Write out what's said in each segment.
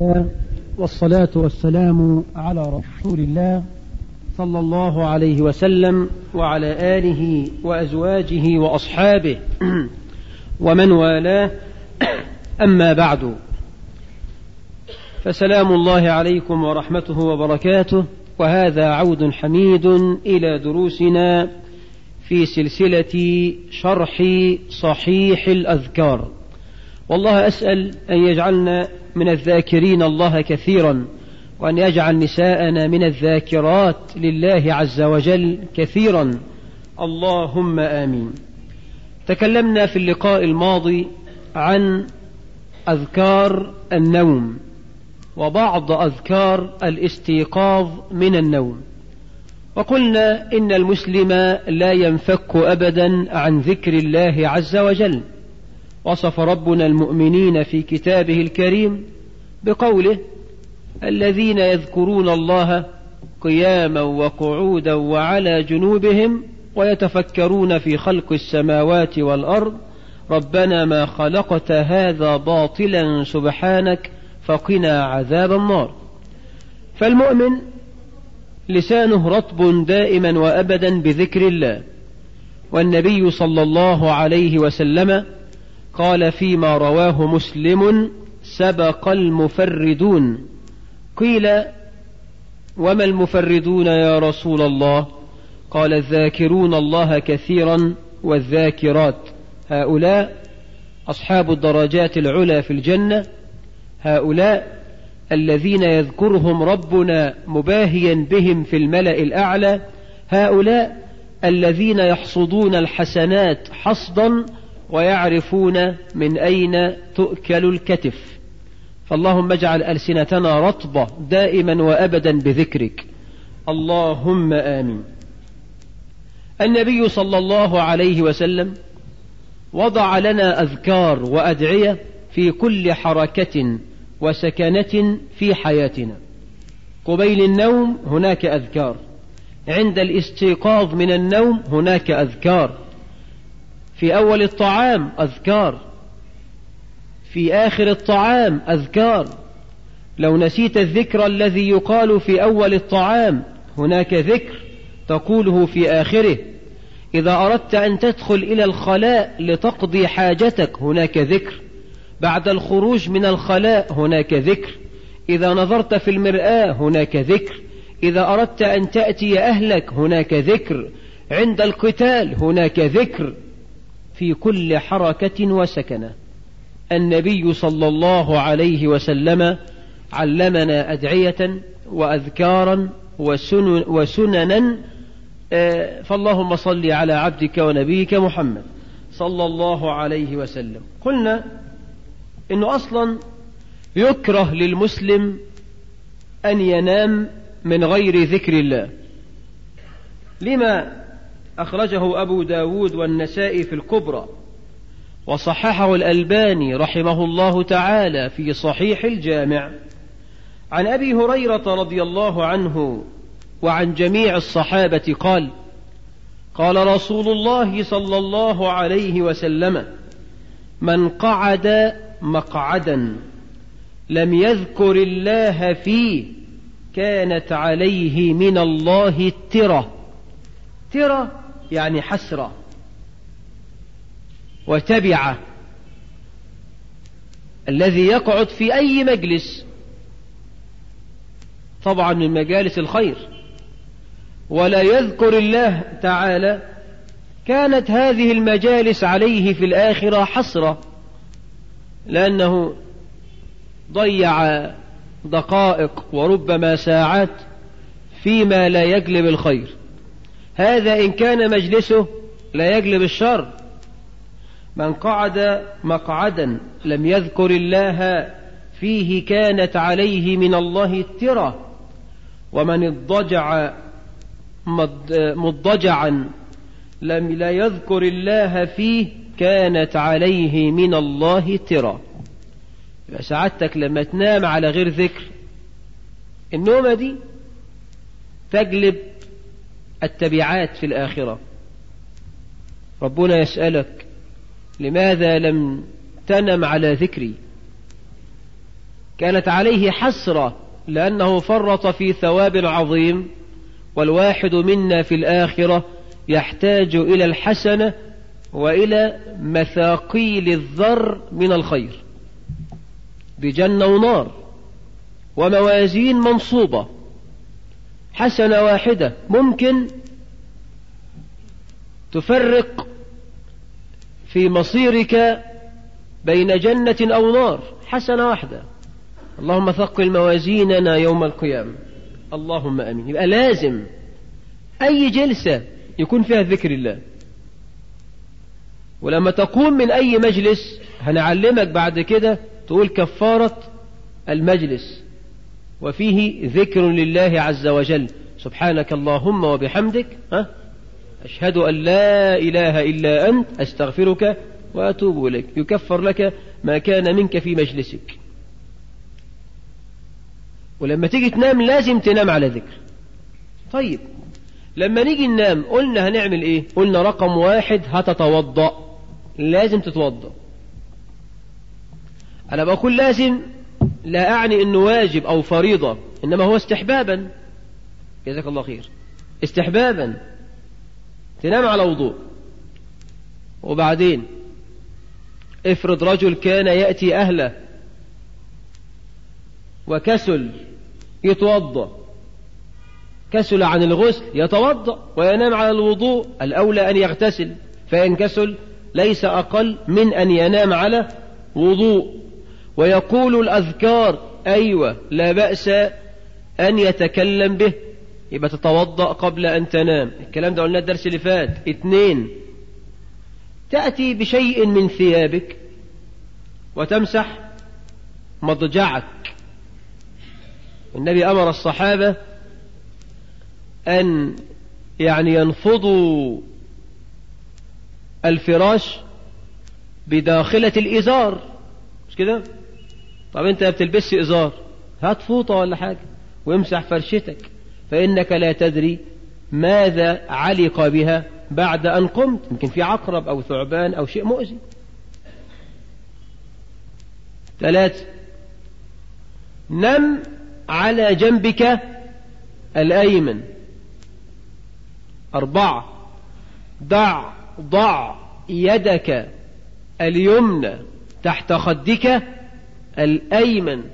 والصلاة والسلام على رسول الله صلى الله عليه وسلم وعلى آله وأزواجه وأصحابه ومن والاه أما بعد فسلام الله عليكم ورحمته وبركاته وهذا عود حميد إلى دروسنا في سلسلة شرح صحيح الأذكار والله أسأل أن يجعلنا من الذاكرين الله كثيرا وأن يجعل نساءنا من الذاكرات لله عز وجل كثيرا اللهم آمين تكلمنا في اللقاء الماضي عن أذكار النوم وبعض أذكار الاستيقاظ من النوم وقلنا إن المسلم لا ينفك أبدا عن ذكر الله عز وجل وصف ربنا المؤمنين في كتابه الكريم بقوله الذين يذكرون الله قياما وقعودا وعلى جنوبهم ويتفكرون في خلق السماوات والأرض ربنا ما خلقت هذا باطلا سبحانك فقنا عذاب النار فالمؤمن لسانه رطب دائما وابدا بذكر الله والنبي صلى الله عليه وسلم قال فيما رواه مسلم سبق المفردون قيل وما المفردون يا رسول الله قال الذاكرون الله كثيرا والذاكرات هؤلاء اصحاب الدرجات العلى في الجنه هؤلاء الذين يذكرهم ربنا مباهيا بهم في الملا الاعلى هؤلاء الذين يحصدون الحسنات حصدا ويعرفون من أين تؤكل الكتف فاللهم اجعل ألسنتنا رطبة دائما وأبدا بذكرك اللهم آمين النبي صلى الله عليه وسلم وضع لنا أذكار وأدعية في كل حركة وسكنة في حياتنا قبيل النوم هناك أذكار عند الاستيقاظ من النوم هناك أذكار في أول الطعام أذكار في آخر الطعام أذكار لو نسيت الذكر الذي يقال في أول الطعام هناك ذكر تقوله في آخره إذا أردت أن تدخل إلى الخلاء لتقضي حاجتك هناك ذكر بعد الخروج من الخلاء هناك ذكر إذا نظرت في المرآة هناك ذكر إذا أردت أن تأتي أهلك هناك ذكر عند القتال هناك ذكر في كل حركة وسكنة النبي صلى الله عليه وسلم علمنا أدعية وأذكارا وسنن وسننا فاللهم صل على عبدك ونبيك محمد صلى الله عليه وسلم قلنا انه اصلا يكره للمسلم ان ينام من غير ذكر الله لما أخرجه أبو داود والنسائي في الكبرى وصححه الألباني رحمه الله تعالى في صحيح الجامع عن أبي هريرة رضي الله عنه وعن جميع الصحابة قال قال رسول الله صلى الله عليه وسلم من قعد مقعدا لم يذكر الله فيه كانت عليه من الله التره تره يعني حسرة وتبعة الذي يقعد في أي مجلس طبعا من مجالس الخير ولا يذكر الله تعالى كانت هذه المجالس عليه في الآخرة حسرة لأنه ضيع دقائق وربما ساعات فيما لا يجلب الخير هذا إن كان مجلسه لا يجلب الشر من قعد مقعدا لم يذكر الله فيه كانت عليه من الله الترة ومن اضطجع مضجعا لم لا يذكر الله فيه كانت عليه من الله ترى سعادتك لما تنام على غير ذكر النومة دي تجلب التبعات في الآخرة ربنا يسألك لماذا لم تنم على ذكري كانت عليه حسرة لأنه فرط في ثواب عظيم والواحد منا في الآخرة يحتاج إلى الحسنة وإلى مثاقيل الذر من الخير بجنة ونار وموازين منصوبة حسنة واحدة ممكن تفرق في مصيرك بين جنة أو نار حسنة واحدة اللهم ثقل موازيننا يوم القيامة اللهم امين يبقى لازم اي جلسة يكون فيها ذكر الله ولما تقوم من اي مجلس هنعلمك بعد كده تقول كفارة المجلس وفيه ذكر لله عز وجل سبحانك اللهم وبحمدك ها أشهد أن لا إله إلا أنت أستغفرك وأتوب إليك يكفر لك ما كان منك في مجلسك ولما تيجي تنام لازم تنام على ذكر طيب لما نيجي ننام قلنا هنعمل ايه قلنا رقم واحد هتتوضأ لازم تتوضأ انا بقول لازم لا اعني انه واجب او فريضة انما هو استحبابا جزاك الله خير استحبابا تنام على وضوء وبعدين افرض رجل كان يأتي أهله وكسل يتوضأ كسل عن الغسل يتوضأ وينام على الوضوء الأولى أن يغتسل فإن كسل ليس أقل من أن ينام على وضوء ويقول الأذكار أيوة لا بأس أن يتكلم به يبقى تتوضأ قبل أن تنام الكلام ده قلنا الدرس اللي فات اثنين تأتي بشيء من ثيابك وتمسح مضجعك النبي أمر الصحابة أن يعني ينفضوا الفراش بداخلة الإزار مش كده طب أنت بتلبس إزار هات فوطة ولا حاجة وامسح فرشتك فإنك لا تدري ماذا علق بها بعد أن قمت يمكن في عقرب أو ثعبان أو شيء مؤذي ثلاثة نم على جنبك الأيمن أربعة ضع ضع يدك اليمنى تحت خدك الأيمن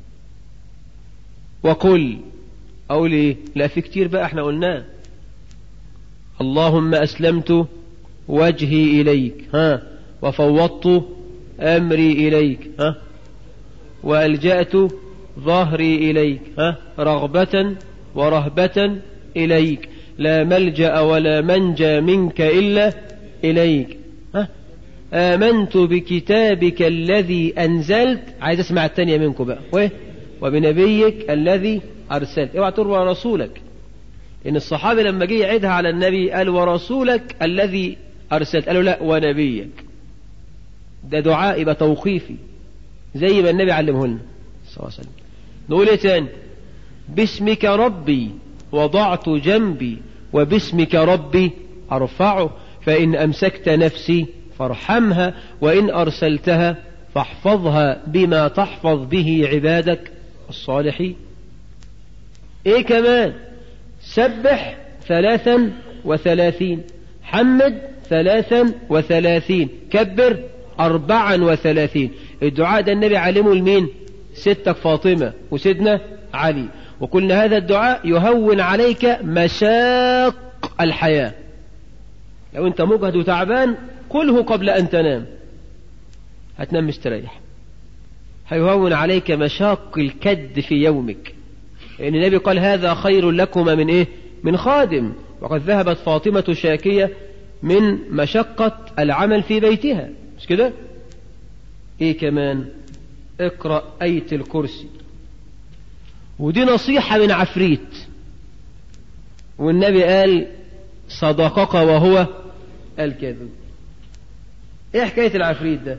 وقل أقول إيه لا في كتير بقى احنا قلناه اللهم أسلمت وجهي إليك ها وفوضت أمري إليك ها وألجأت ظهري إليك ها رغبة ورهبة إليك لا ملجأ ولا منجى منك إلا إليك ها آمنت بكتابك الذي أنزلت عايز أسمع الثانية منكم بقى وإيه وبنبيك الذي أرسلت اوعى تروى رسولك إن الصحابي لما جه يعيدها على النبي قال ورسولك الذي أرسلت قالوا لا ونبيك ده دعاء يبقى توقيفي زي ما النبي علمه لنا صلى الله عليه وسلم نقول ايه تاني باسمك ربي وضعت جنبي وباسمك ربي أرفعه فإن أمسكت نفسي فارحمها وإن أرسلتها فاحفظها بما تحفظ به عبادك الصالحين ايه كمان سبح ثلاثا وثلاثين حمد ثلاثا وثلاثين كبر أربعا وثلاثين الدعاء ده النبي علمه لمين ستك فاطمة وسيدنا علي وقلنا هذا الدعاء يهون عليك مشاق الحياة لو انت مجهد وتعبان قله قبل ان تنام هتنام مستريح هيهون عليك مشاق الكد في يومك لأن النبي قال هذا خير لكما من إيه من خادم وقد ذهبت فاطمة شاكية من مشقة العمل في بيتها مش كده إيه كمان اقرأ آية الكرسي ودي نصيحة من عفريت والنبي قال صدقك وهو الكاذب ايه حكاية العفريت ده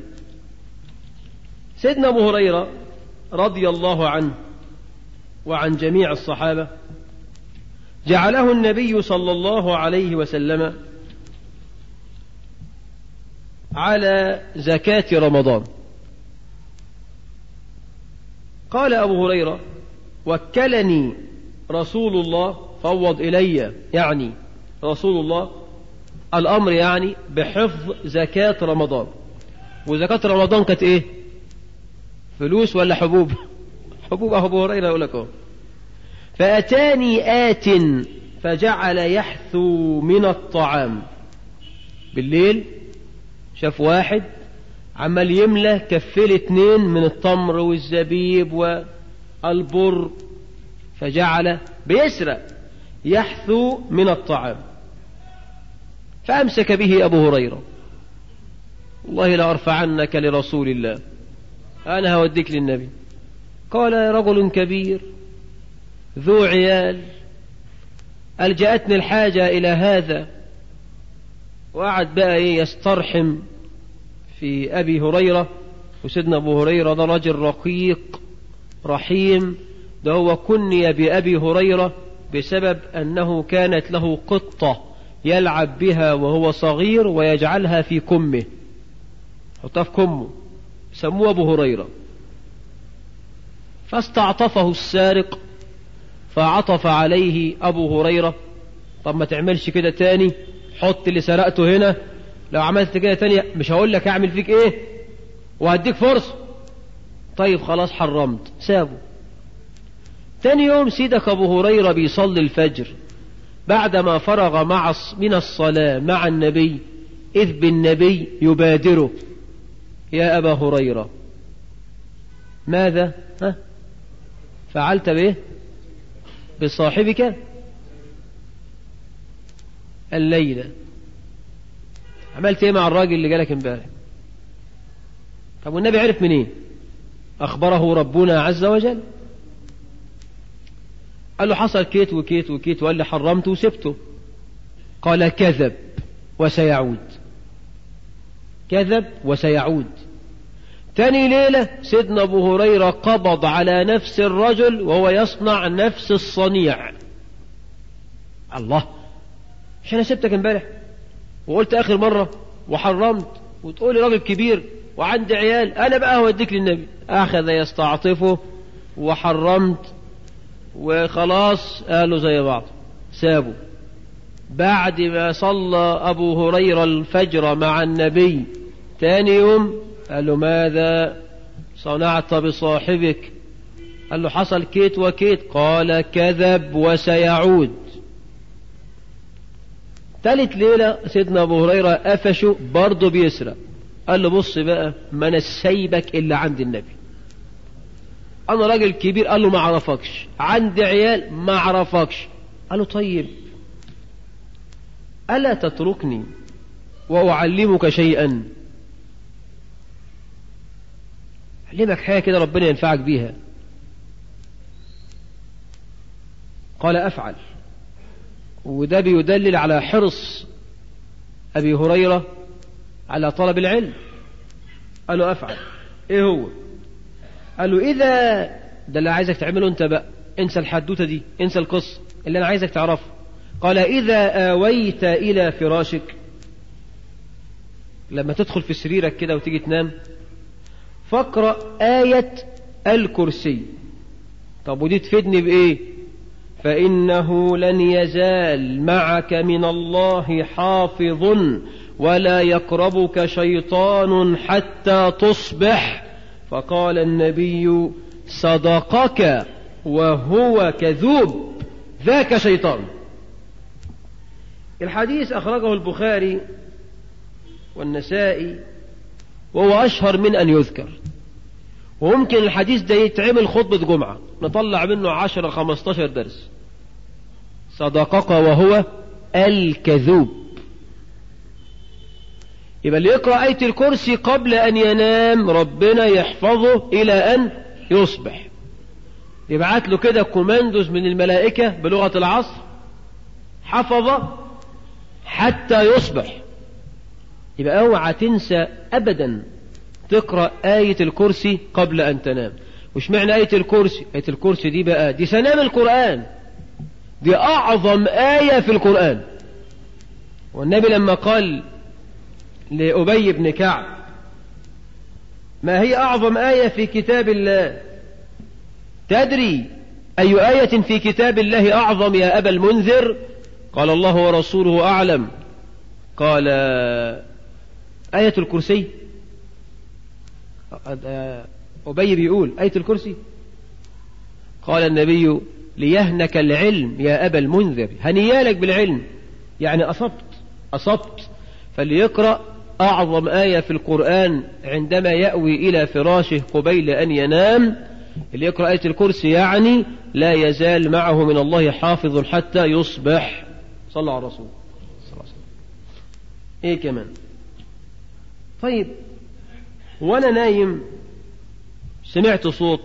سيدنا ابو هريرة رضي الله عنه وعن جميع الصحابة جعله النبي صلى الله عليه وسلم على زكاة رمضان قال أبو هريرة وكلني رسول الله فوض إلي يعني رسول الله الأمر يعني بحفظ زكاة رمضان وزكاة رمضان كانت إيه فلوس ولا حبوب حبوب أبو هريرة يقول لك فأتاني آت فجعل يحثو من الطعام بالليل شاف واحد عمال يملى كفيل اتنين من التمر والزبيب والبر فجعل بيسرق يحثو من الطعام فأمسك به أبو هريرة والله لأرفعنك لرسول الله أنا هوديك للنبي قال يا رجل كبير ذو عيال ألجأتني الحاجة إلى هذا وقعد بقى إيه يسترحم في أبي هريرة وسيدنا أبو هريرة ده راجل رقيق رحيم ده هو كني بأبي هريرة بسبب أنه كانت له قطة يلعب بها وهو صغير ويجعلها في كمه حطها في كمه سموه أبو هريرة فاستعطفه السارق فعطف عليه أبو هريرة طب ما تعملش كده تاني حط اللي سرقته هنا لو عملت كده تاني مش هقول لك اعمل فيك ايه وهديك فرصة طيب خلاص حرمت سابه تاني يوم سيدك أبو هريرة بيصلي الفجر بعدما فرغ مع من الصلاة مع النبي إذ بالنبي يبادره يا أبا هريرة ماذا ها فعلت به بصاحبك الليلة عملت ايه مع الراجل اللي جالك امبارح طب والنبي عرف منين اخبره ربنا عز وجل قال له حصل كيت وكيت وكيت وقال لي حرمته وسبته قال كذب وسيعود كذب وسيعود تاني ليلة سيدنا أبو هريرة قبض على نفس الرجل وهو يصنع نفس الصنيع الله مش أنا سبتك امبارح وقلت آخر مرة وحرمت وتقولي راجل كبير وعندي عيال أنا بقى هوديك للنبي أخذ يستعطفه وحرمت وخلاص قالوا زي بعض سابوا بعد ما صلى أبو هريرة الفجر مع النبي تاني يوم قال له ماذا صنعت بصاحبك قال له حصل كيت وكيت قال كذب وسيعود تالت ليلة سيدنا أبو هريرة قفشه برضه بيسرق قال له بص بقى ما أنا سايبك إلا عند النبي أنا راجل كبير قال له ما أعرفكش عندي عيال ما أعرفكش قال له طيب ألا تتركني وأعلمك شيئا أعلمك حاجة كده ربنا ينفعك بيها قال أفعل وده بيدلل على حرص أبي هريرة على طلب العلم قال له أفعل إيه هو قال له إذا ده اللي عايزك تعمله أنت بقى انسى الحدوتة دي انسى القصة اللي أنا عايزك تعرفه قال إذا آويت إلى فراشك لما تدخل في سريرك كده وتيجي تنام فاقرأ آية الكرسي طب ودي تفيدني بإيه فإنه لن يزال معك من الله حافظ ولا يقربك شيطان حتى تصبح فقال النبي صدقك وهو كذوب ذاك شيطان الحديث أخرجه البخاري والنسائي وهو أشهر من أن يذكر وممكن الحديث ده يتعمل خطبة جمعة نطلع منه عشرة خمستاشر درس صدقك وهو الكذوب يبقى اللي يقرأ آية الكرسي قبل أن ينام ربنا يحفظه إلى أن يصبح يبعت له كده كوماندوز من الملائكة بلغة العصر حفظ حتى يصبح يبقى اوعى تنسى أبدا تقرأ آية الكرسي قبل أن تنام وش معنى آية الكرسي آية الكرسي دي بقى دي سنام القرآن دي أعظم آية في القرآن والنبي لما قال لأبي بن كعب ما هي أعظم آية في كتاب الله تدري أي آية في كتاب الله أعظم يا أبا المنذر قال الله ورسوله أعلم قال آية الكرسي أبي بيقول آية الكرسي قال النبي ليهنك العلم يا أبا المنذر هنيالك بالعلم يعني أصبت أصبت فليقرأ أعظم آية في القرآن عندما يأوي إلى فراشه قبيل أن ينام اللي يقرأ آية الكرسي يعني لا يزال معه من الله حافظ حتى يصبح صلى على الرسول صلى الله عليه وسلم ايه كمان طيب وانا نايم سمعت صوت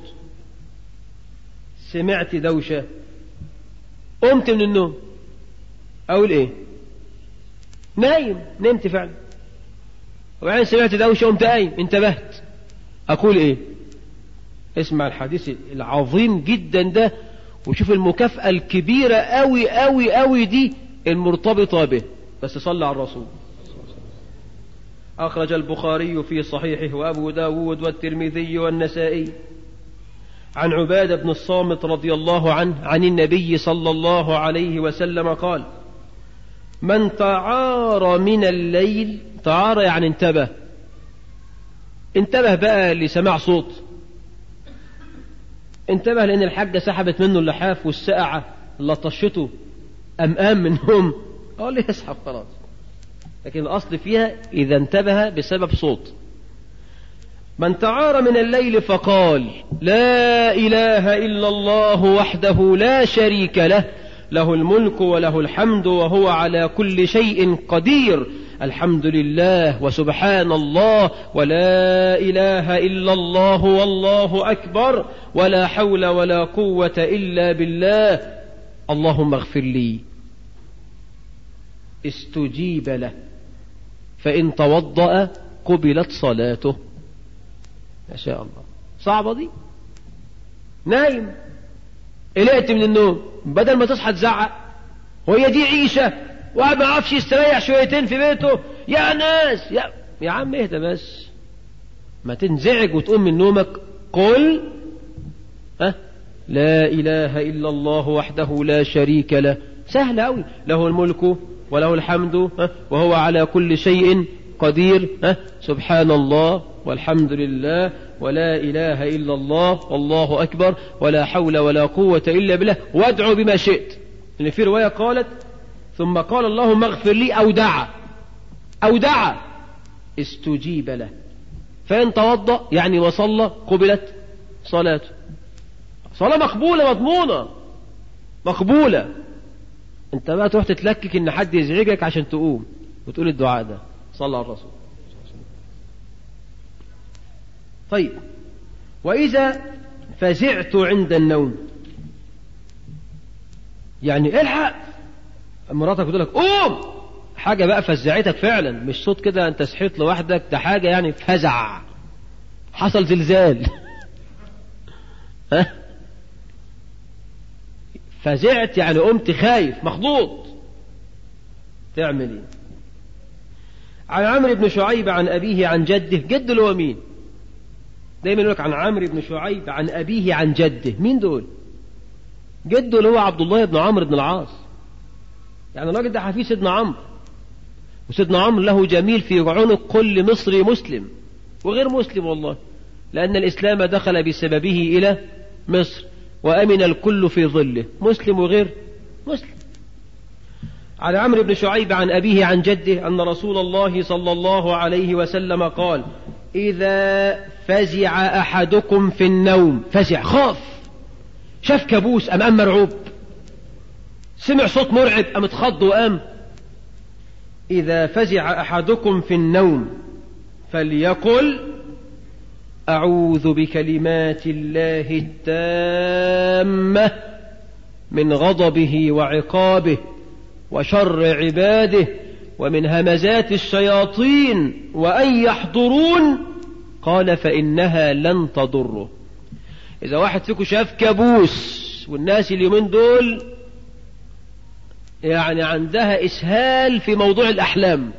سمعت دوشة قمت من النوم اقول ايه نايم نمت فعلا وبعدين سمعت دوشة قمت قايم انتبهت اقول ايه اسمع الحديث العظيم جدا ده وشوف المكافأة الكبيرة أوي أوي أوي دي المرتبطة به بس صلى على الرسول أخرج البخاري في صحيحه وأبو داود والترمذي والنسائي عن عبادة بن الصامت رضي الله عنه عن النبي صلى الله عليه وسلم قال من تعار من الليل تعار يعني انتبه انتبه بقى لسماع صوت انتبه لأن الحاجة سحبت منه اللحاف والسقعة لطشته أم قام منهم قال لي اسحب خلاص لكن الأصل فيها إذا انتبه بسبب صوت من تعار من الليل فقال لا إله إلا الله وحده لا شريك له له الملك وله الحمد وهو على كل شيء قدير الحمد لله وسبحان الله ولا إله إلا الله والله أكبر ولا حول ولا قوة إلا بالله اللهم اغفر لي استجيب له فإن توضأ قبلت صلاته ما شاء الله صعبة دي نايم قلقت من النوم بدل ما تصحى تزعق وهي دي عيشة واحد ما عرفش يستريح شويتين في بيته يا ناس يا, يا عم اهدى بس ما تنزعج وتقوم من نومك قل ها لا إله إلا الله وحده لا شريك له سهل أوي له الملك وله الحمد ها وهو على كل شيء قدير ها سبحان الله والحمد لله ولا إله إلا الله والله أكبر ولا حول ولا قوة إلا بالله وادعوا بما شئت لأن في رواية قالت ثم قال اللهم اغفر لي أو دعا أو دعا استجيب له فإن توضأ يعني وصلى قبلت صلاته صلاة مقبولة مضمونة مقبولة انت بقى تروح تتلكك ان حد يزعجك عشان تقوم وتقول الدعاء ده صلى على الرسول طيب وإذا فزعت عند النوم يعني الحق مراتك بتقول لك قوم حاجة بقى فزعتك فعلا مش صوت كده انت صحيت لوحدك ده حاجة يعني فزع حصل زلزال ها فزعت يعني قمت خايف مخضوض تعمل ايه عن عمرو بن شعيب عن أبيه عن جده جد اللي هو مين دايما يقول لك عن عمرو بن شعيب عن أبيه عن جده مين دول جده اللي هو عبد الله بن عمرو بن العاص يعني الراجل ده حفيد سيدنا عمرو وسيدنا عمرو له جميل في عنق كل مصري مسلم وغير مسلم والله لأن الإسلام دخل بسببه إلى مصر وأمن الكل في ظله مسلم وغير مسلم عن عمرو بن شعيب عن أبيه عن جده أن رسول الله صلى الله عليه وسلم قال إذا فزع أحدكم في النوم فزع خاف شاف كابوس أم أم مرعوب سمع صوت مرعب أم اتخض وقام إذا فزع أحدكم في النوم فليقل أعوذ بكلمات الله التامة من غضبه وعقابه وشر عباده ومن همزات الشياطين وأن يحضرون قال فإنها لن تضره إذا واحد فيكم شاف كابوس والناس اليومين دول يعني عندها إسهال في موضوع الأحلام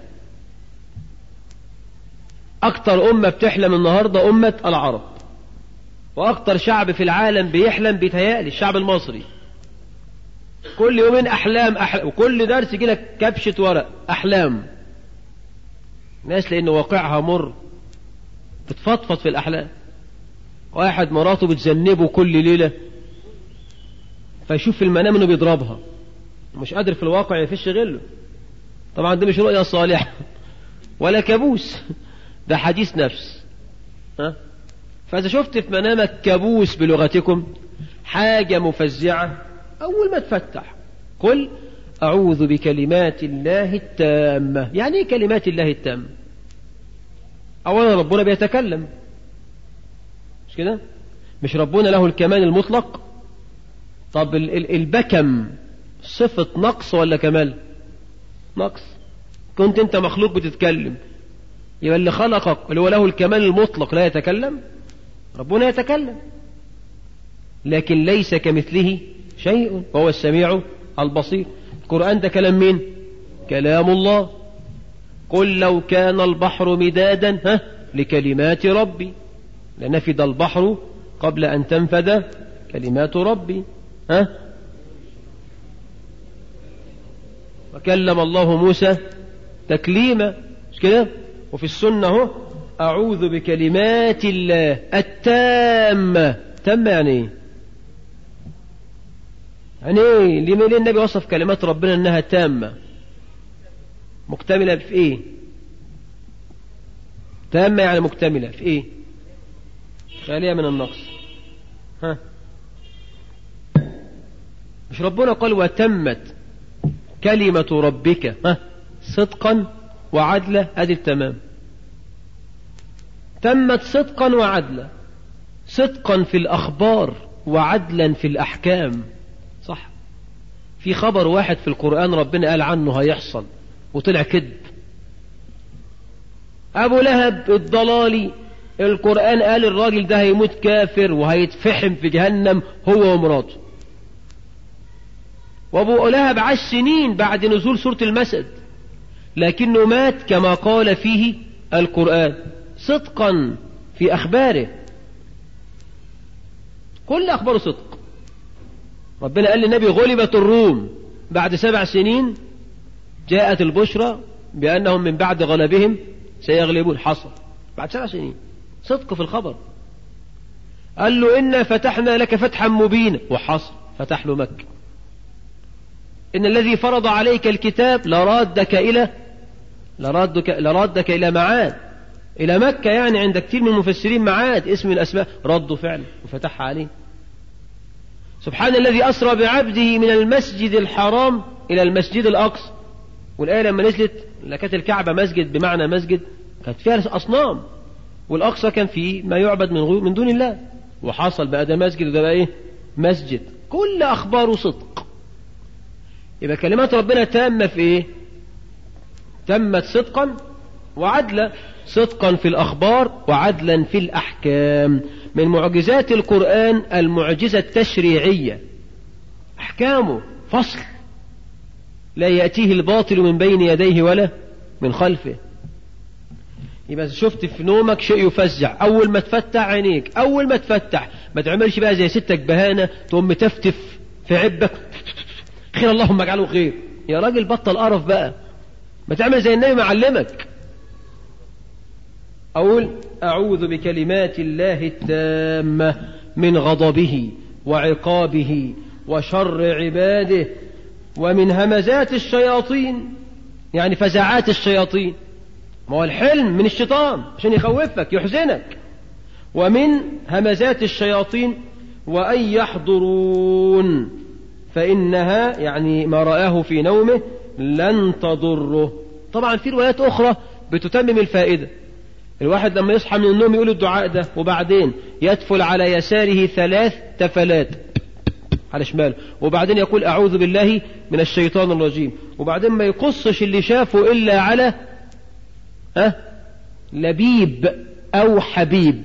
أكتر أمة بتحلم النهاردة أمة العرب وأكتر شعب في العالم بيحلم بيتهيألي الشعب المصري كل يومين أحلام أحلام وكل درس يجي لك كبشة ورق أحلام ناس لأن واقعها مر بتفضفض في الأحلام واحد مراته بتذنبه كل ليلة فيشوف في المنام انه بيضربها مش قادر في الواقع يفش غله طبعا دي مش رؤيا صالحة ولا كابوس ده حديث نفس ها فإذا شفت في منامك كابوس بلغتكم حاجة مفزعة أول ما تفتح قل أعوذ بكلمات الله التامة يعني إيه كلمات الله التامة أولا ربنا بيتكلم مش كده مش ربنا له الكمال المطلق طب البكم صفة نقص ولا كمال نقص كنت انت مخلوق بتتكلم يبقى اللي خلقك اللي هو له الكمال المطلق لا يتكلم ربنا يتكلم لكن ليس كمثله شيء وهو السميع البصير القرآن ده كلام مين كلام الله قل لو كان البحر مدادا ها لكلمات ربي لنفد البحر قبل أن تنفذ كلمات ربي ها وكلم الله موسى تكليما مش كده وفي السنة هو أعوذ بكلمات الله التامة تامة يعني ايه يعني ايه ليه النبي وصف كلمات ربنا انها تامة مكتملة في ايه تامة يعني مكتملة في ايه خالية من النقص ها مش ربنا قال وتمت كلمة ربك ها صدقا وعدلا ادي التمام تمت صدقا وعدلا صدقا في الأخبار وعدلا في الأحكام صح في خبر واحد في القرآن ربنا قال عنه هيحصل وطلع كذب أبو لهب الضلالي القرآن قال الراجل ده هيموت كافر وهيتفحم في جهنم هو ومراته وابو لهب عاش سنين بعد نزول سورة المسد لكنه مات كما قال فيه القرآن صدقا في أخباره كل أخباره صدق ربنا قال للنبي غلبت الروم بعد سبع سنين جاءت البشرى بأنهم من بعد غلبهم سيغلبون حصل بعد سبع سنين صدق في الخبر قال له إنا فتحنا لك فتحا مبينا وحصل فتح له مكة إن الذي فرض عليك الكتاب لرادك إلى لرادك, لرادك إلى معاد إلى مكة يعني عند كثير من المفسرين معاد اسم الأسماء ردوا فعلا وفتحها عليه سبحان الذي أسرى بعبده من المسجد الحرام إلى المسجد الأقصى والآية لما نزلت كانت الكعبة مسجد بمعنى مسجد كانت فيها أصنام والأقصى كان فيه ما يعبد من, من دون الله وحصل بقى ده مسجد وده بقى إيه مسجد كل أخباره صدق يبقى كلمات ربنا تامة في إيه تمت صدقا وعدلا صدقا في الأخبار وعدلا في الأحكام من معجزات القرآن المعجزة التشريعية أحكامه فصل لا يأتيه الباطل من بين يديه ولا من خلفه يبقى شفت في نومك شيء يفزع أول ما تفتح عينيك أول ما تفتح ما تعملش بقى زي ستك بهانة تقوم متفتف في عبك خير اللهم اجعله خير يا راجل بطل قرف بقى ما تعمل زي النبي معلمك أقول أعوذ بكلمات الله التامة من غضبه وعقابه وشر عباده ومن همزات الشياطين يعني فزعات الشياطين ما هو الحلم من الشيطان عشان يخوفك يحزنك ومن همزات الشياطين وأن يحضرون فإنها يعني ما رآه في نومه لن تضره طبعا في روايات أخرى بتتمم الفائدة الواحد لما يصحى من النوم يقول الدعاء ده وبعدين يدفل على يساره ثلاث تفلات على شماله وبعدين يقول أعوذ بالله من الشيطان الرجيم وبعدين ما يقصش اللي شافه إلا على أه لبيب أو حبيب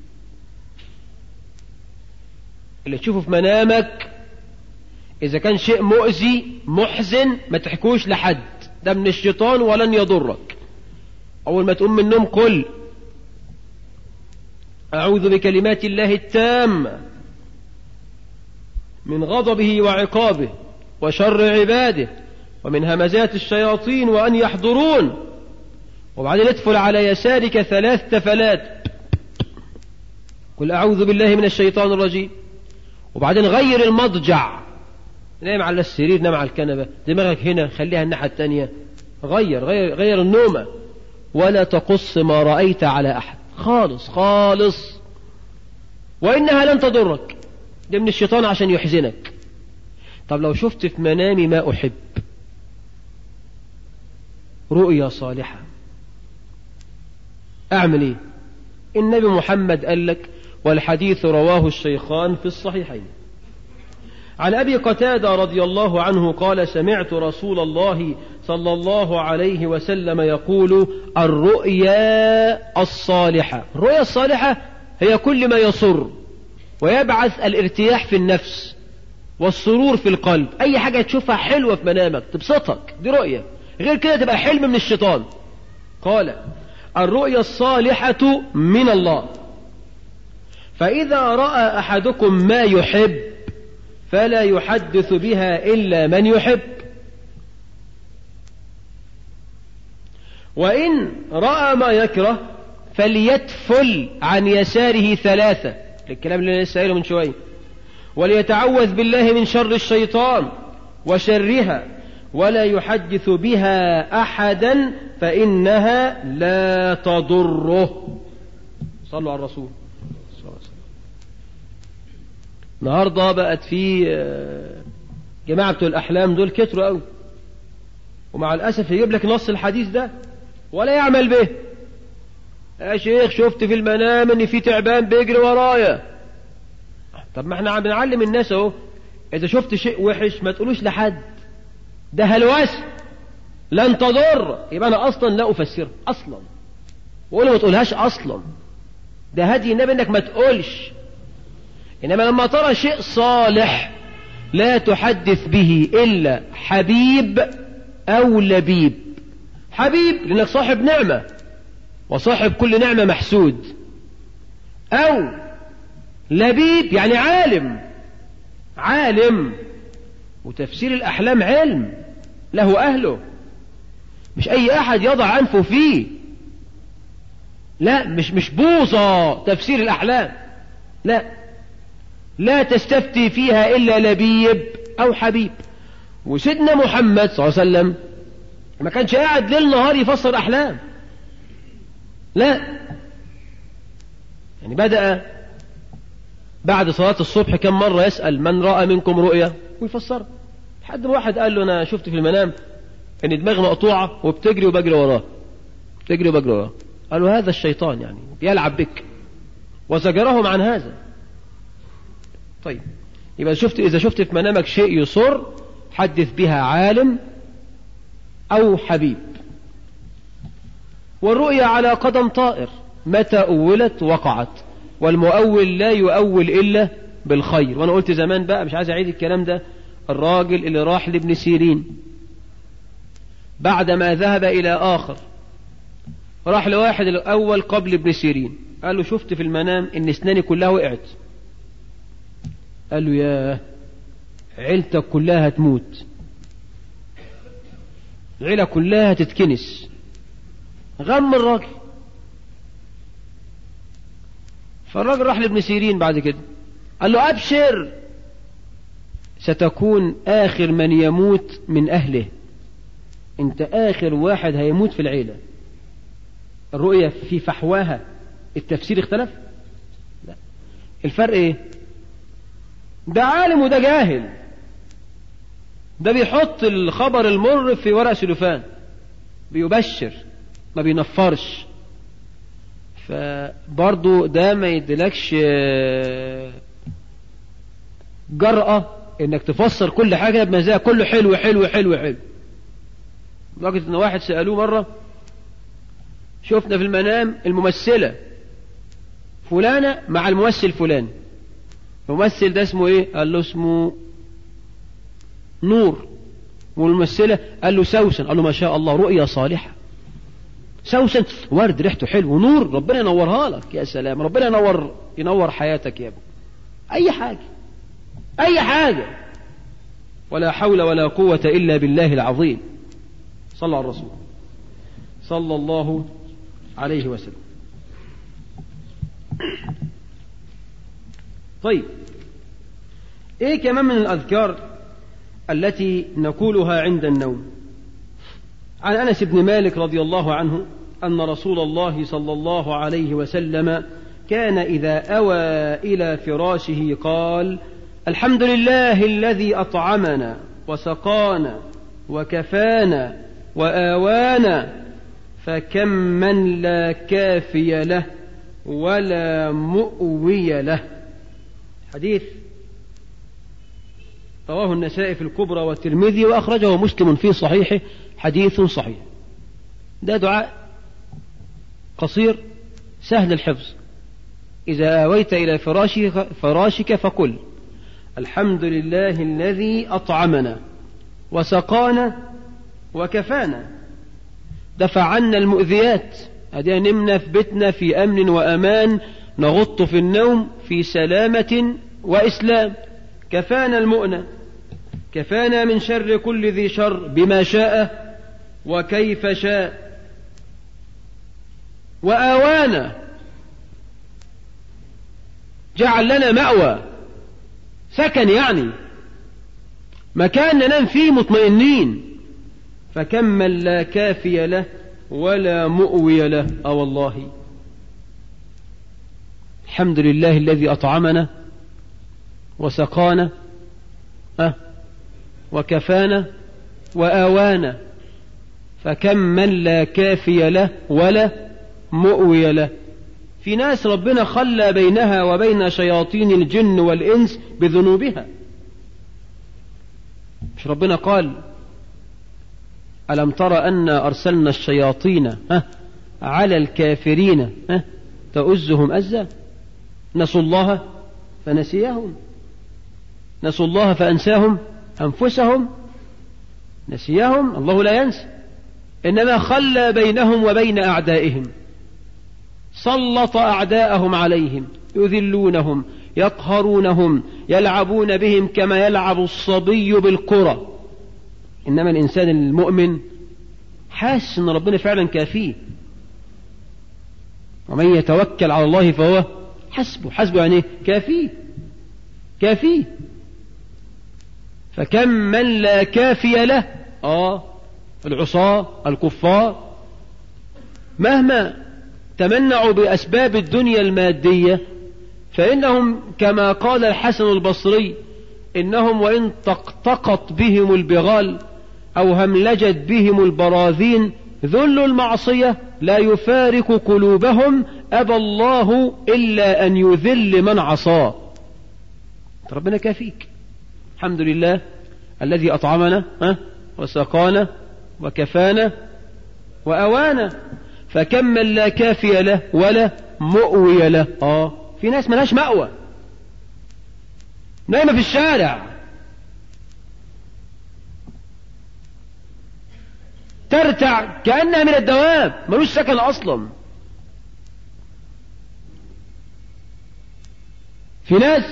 اللي تشوفه في منامك إذا كان شيء مؤذي محزن ما تحكوش لحد ده من الشيطان ولن يضرك أول ما تقوم من النوم قل أعوذ بكلمات الله التامة من غضبه وعقابه وشر عباده ومن همزات الشياطين وأن يحضرون وبعدين ادفل على يسارك ثلاث تفلات قل أعوذ بالله من الشيطان الرجيم وبعدين غير المضجع نام على السرير نام على الكنبة دماغك هنا خليها الناحية التانية غير غير غير النومة ولا تقص ما رأيت على أحد خالص خالص وإنها لن تضرك ده من الشيطان عشان يحزنك طب لو شفت في منامي ما أحب رؤيا صالحة أعمل إيه النبي محمد قال لك والحديث رواه الشيخان في الصحيحين عن أبي قتادة رضي الله عنه قال سمعت رسول الله صلى الله عليه وسلم يقول الرؤيا الصالحة الرؤيا الصالحة هي كل ما يصر ويبعث الارتياح في النفس والسرور في القلب أي حاجة تشوفها حلوة في منامك تبسطك دي رؤية غير كده تبقى حلم من الشيطان قال الرؤيا الصالحة من الله فإذا رأى أحدكم ما يحب فلا يحدث بها إلا من يحب وإن رأى ما يكره فليتفل عن يساره ثلاثة الكلام اللي لسه قايله من شوية وليتعوذ بالله من شر الشيطان وشرها ولا يحدث بها أحدا فإنها لا تضره صلوا على الرسول صلى الله عليه وسلم النهاردة بقت في جماعة بتوع الأحلام دول كتروا قوي ومع الأسف يجيب لك نص الحديث ده ولا يعمل به يا شيخ شفت في المنام ان في تعبان بيجري ورايا طب ما احنا بنعلم الناس اهو اذا شفت شيء وحش ما تقولوش لحد ده هلوس لن تضر يبقى انا اصلا لا افسره اصلا وقول ما تقولهاش اصلا ده هدي النبي انك ما تقولش انما لما ترى شيء صالح لا تحدث به الا حبيب او لبيب حبيب لانك صاحب نعمه وصاحب كل نعمه محسود او لبيب يعني عالم عالم وتفسير الأحلام علم له أهله مش أي أحد يضع أنفه فيه لا مش مش بوظة تفسير الأحلام لا لا تستفتي فيها إلا لبيب أو حبيب وسيدنا محمد صلى الله عليه وسلم ما كانش قاعد ليل نهار يفسر أحلام لا يعني بدأ بعد صلاة الصبح كم مرة يسأل من رأى منكم رؤيا ويفسرها لحد ما واحد قال له أنا شفت في المنام إن دماغي مقطوعة وبتجري وبجري وراه بتجري وبجري وراه قالوا هذا الشيطان يعني يلعب بك وزجرهم عن هذا طيب يبقى شفت إذا شفت في منامك شيء يصر حدث بها عالم أو حبيب والرؤيا على قدم طائر متى أولت وقعت والمؤول لا يؤول إلا بالخير وأنا قلت زمان بقى مش عايز أعيد الكلام ده الراجل اللي راح لابن سيرين بعدما ذهب إلى آخر راح لواحد الأول قبل ابن سيرين قال له شفت في المنام إن أسناني كلها وقعت قال له يا عيلتك كلها هتموت العيلة كلها هتتكنس غم الراجل فالراجل راح لابن سيرين بعد كده قال له أبشر ستكون آخر من يموت من أهله أنت آخر واحد هيموت في العيلة الرؤية في فحواها التفسير اختلف لا الفرق ايه ده عالم وده جاهل ده بيحط الخبر المر في ورق سلوفان بيبشر ما بينفرش فبرضو ده ما يدلكش جرأة انك تفسر كل حاجة بمزاج كله حلو حلو حلو حلو لدرجة ان واحد سألوه مرة شفنا في المنام الممثلة فلانة مع الممثل فلان الممثل ده اسمه ايه قال له اسمه نور والممثلة قال له سوسن قال له ما شاء الله رؤيا صالحة سوسن ورد ريحته حلو ونور ربنا ينورها لك يا سلام ربنا ينور ينور حياتك يا ابو اي حاجه اي حاجه ولا حول ولا قوه الا بالله العظيم صلى على الرسول صلى الله عليه وسلم طيب ايه كمان من الاذكار التي نقولها عند النوم عن انس بن مالك رضي الله عنه ان رسول الله صلى الله عليه وسلم كان اذا اوى الى فراشه قال الحمد لله الذي اطعمنا وسقانا وكفانا واوانا فكم من لا كافي له ولا مؤوي له حديث رواه النسائي في الكبرى والترمذي وأخرجه مسلم في صحيحه حديث صحيح ده دعاء قصير سهل الحفظ إذا آويت إلى فراشك, فراشك فقل الحمد لله الذي أطعمنا وسقانا وكفانا دفع عنا المؤذيات هذه نمنا في بيتنا في أمن وأمان نغط في النوم في سلامة وإسلام كفانا المؤنة كفانا من شر كل ذي شر بما شاء وكيف شاء وآوانا جعل لنا مأوى سكن يعني مكان ننام فيه مطمئنين فكم من لا كافي له ولا مؤوي له أو والله الحمد لله الذي أطعمنا وسقانا أه وكفانا وآوانا فكم من لا كافي له ولا مؤوي له في ناس ربنا خلى بينها وبين شياطين الجن والإنس بذنوبها مش ربنا قال ألم تر أن أرسلنا الشياطين ها على الكافرين ها تؤزهم أزا نسوا الله فنسيهم نسوا الله فأنساهم أنفسهم نسيهم الله لا ينسى إنما خلى بينهم وبين أعدائهم سلط أعداءهم عليهم يذلونهم يقهرونهم يلعبون بهم كما يلعب الصبي بالكرة إنما الإنسان المؤمن حاسس أن ربنا فعلا كافيه ومن يتوكل على الله فهو حسبه حسبه يعني كافيه كافيه فكم من لا كافي له آه العصاة الكفار مهما تمنعوا بأسباب الدنيا المادية فإنهم كما قال الحسن البصري إنهم وإن طقطقت بهم البغال أو هملجت بهم البراذين ذل المعصية لا يفارق قلوبهم أبى الله إلا أن يذل من عصاه ربنا كافيك الحمد لله الذي أطعمنا وسقانا وكفانا وأوانا فكم من لا كافي له ولا مؤوي له آه في ناس ملاش مأوى نايمة في الشارع ترتع كأنها من الدواب ملوش سكن أصلا في ناس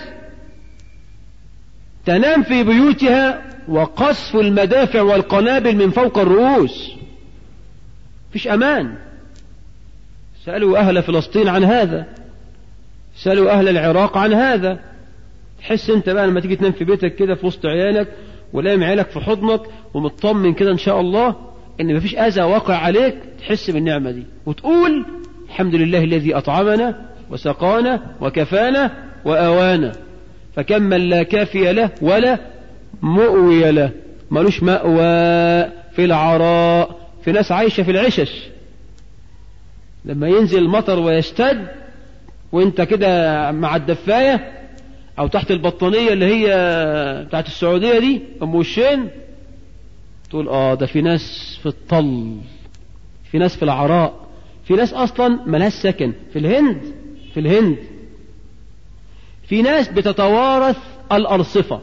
تنام في بيوتها وقصف المدافع والقنابل من فوق الرؤوس فيش أمان سألوا أهل فلسطين عن هذا سألوا أهل العراق عن هذا تحس أنت بقى لما تيجي تنام في بيتك كده في وسط عيالك ولاقي عيالك في حضنك ومطمن كده إن شاء الله إن مفيش أذى واقع عليك تحس بالنعمة دي وتقول الحمد لله الذي أطعمنا وسقانا وكفانا وأوانا فكم من لا كافي له ولا مؤوي له ملوش مأوى في العراء في ناس عايشة في العشش لما ينزل المطر ويشتد وانت كده مع الدفاية او تحت البطانية اللي هي بتاعت السعودية دي ام وشين تقول اه ده في ناس في الطل في ناس في العراء في ناس اصلا ملهاش سكن في الهند في الهند في ناس بتتوارث الأرصفة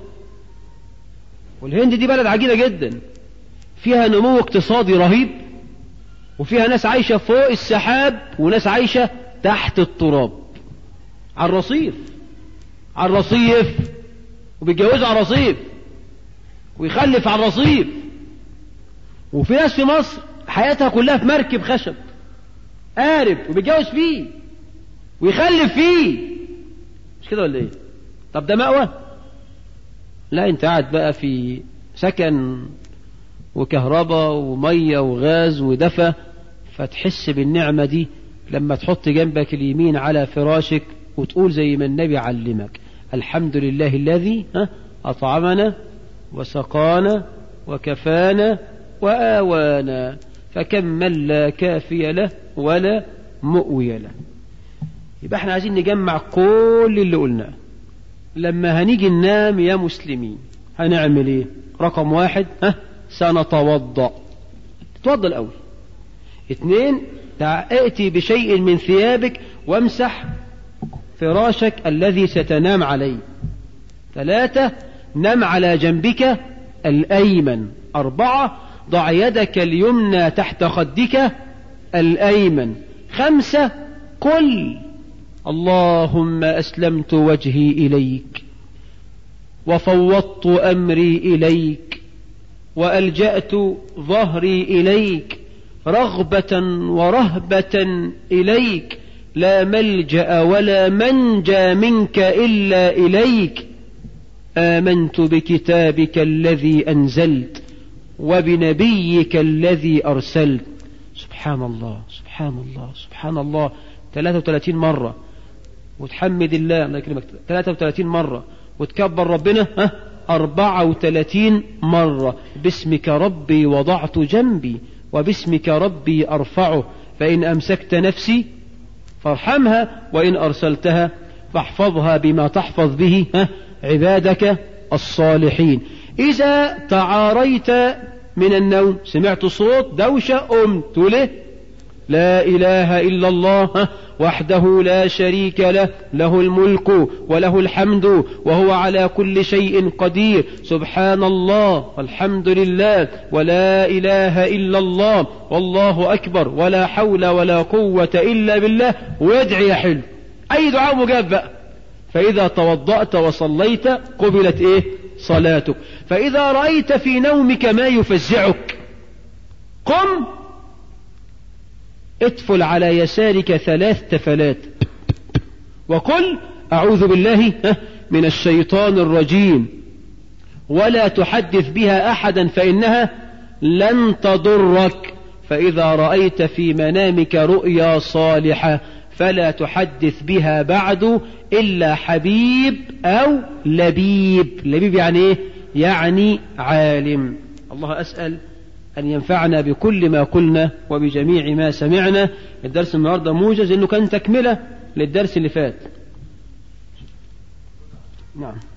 والهند دي بلد عجيبة جدا فيها نمو اقتصادي رهيب وفيها ناس عايشة فوق السحاب وناس عايشة تحت التراب على الرصيف على الرصيف وبيتجوزوا على الرصيف ويخلف على الرصيف وفي ناس في مصر حياتها كلها في مركب خشب قارب وبيتجوز فيه ويخلف فيه مش كده ولا ايه طب ده مأوى لا انت قاعد بقى في سكن وكهرباء ومية وغاز ودفى فتحس بالنعمة دي لما تحط جنبك اليمين على فراشك وتقول زي ما النبي علمك الحمد لله الذي أطعمنا وسقانا وكفانا وآوانا فكم من لا كافي له ولا مؤوي له يبقى احنا عايزين نجمع كل اللي قلناه لما هنيجي ننام يا مسلمين هنعمل ايه رقم واحد ها سنتوضأ تتوضأ الأول اثنين ائتي بشيء من ثيابك وامسح فراشك الذي ستنام عليه ثلاثة نم على جنبك الأيمن أربعة ضع يدك اليمنى تحت خدك الأيمن خمسة قل اللهم أسلمت وجهي إليك وفوضت أمري إليك وألجأت ظهري إليك رغبة ورهبة إليك لا ملجأ ولا منجى منك إلا إليك آمنت بكتابك الذي أنزلت وبنبيك الذي أرسلت سبحان الله سبحان الله سبحان الله 33 مرة وتحمد الله الله يكرمك 33 مرة وتكبر ربنا ها 34 مرة باسمك ربي وضعت جنبي وباسمك ربي أرفعه فإن أمسكت نفسي فارحمها وإن أرسلتها فاحفظها بما تحفظ به ها عبادك الصالحين إذا تعاريت من النوم سمعت صوت دوشة قمت له لا إله إلا الله وحده لا شريك له له الملك وله الحمد وهو على كل شيء قدير سبحان الله والحمد لله ولا إله إلا الله والله أكبر ولا حول ولا قوة إلا بالله ويدعي حلو أي دعاء مجاب بقى فإذا توضأت وصليت قبلت إيه صلاتك فإذا رأيت في نومك ما يفزعك قم اتفل على يسارك ثلاث تفلات وقل أعوذ بالله من الشيطان الرجيم ولا تحدث بها أحدا فإنها لن تضرك فإذا رأيت في منامك رؤيا صالحة فلا تحدث بها بعد إلا حبيب أو لبيب لبيب يعني إيه؟ يعني عالم الله أسأل أن ينفعنا بكل ما قلنا وبجميع ما سمعنا الدرس النهاردة موجز إنه كان تكملة للدرس اللي فات نعم